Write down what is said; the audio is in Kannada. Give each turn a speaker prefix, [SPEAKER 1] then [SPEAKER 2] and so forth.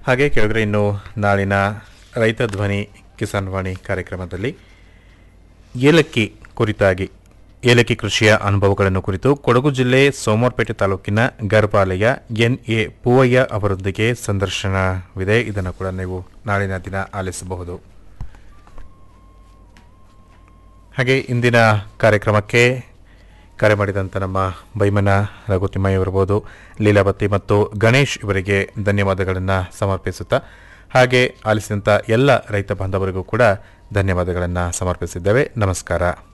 [SPEAKER 1] ಹಾಗೆ ಕೇಳಿದ್ರೆ ಇನ್ನು ನಾಳಿನ ರೈತ ಧ್ವನಿ ಕಿಸಾನ್ ವಾಣಿ ಕಾರ್ಯಕ್ರಮದಲ್ಲಿ ಏಲಕ್ಕಿ ಕುರಿತಾಗಿ ಏಲಕ್ಕಿ ಕೃಷಿಯ ಅನುಭವಗಳನ್ನು ಕುರಿತು ಕೊಡಗು ಜಿಲ್ಲೆ ಸೋಮವಾರಪೇಟೆ ತಾಲೂಕಿನ ಗರ್ಭಾಲಯ ಎನ್ ಎ ಪೂವಯ್ಯ ಅವರೊಂದಿಗೆ ಸಂದರ್ಶನವಿದೆ ಇದನ್ನು ಕೂಡ ನೀವು ನಾಳಿನ ದಿನ ಆಲಿಸಬಹುದು ಹಾಗೆ ಇಂದಿನ ಕಾರ್ಯಕ್ರಮಕ್ಕೆ ಕರೆ ಮಾಡಿದಂಥ ನಮ್ಮ ಬೈಮನ ರಘುತಿಮ್ಮಯ್ಯ ಇರಬಹುದು ಲೀಲಾವತಿ ಮತ್ತು ಗಣೇಶ್ ಇವರಿಗೆ ಧನ್ಯವಾದಗಳನ್ನು ಸಮರ್ಪಿಸುತ್ತಾ ಹಾಗೆ ಆಲಿಸಿದಂಥ ಎಲ್ಲ ರೈತ ಬಾಂಧವರಿಗೂ ಕೂಡ ಧನ್ಯವಾದಗಳನ್ನು ಸಮರ್ಪಿಸಿದ್ದೇವೆ ನಮಸ್ಕಾರ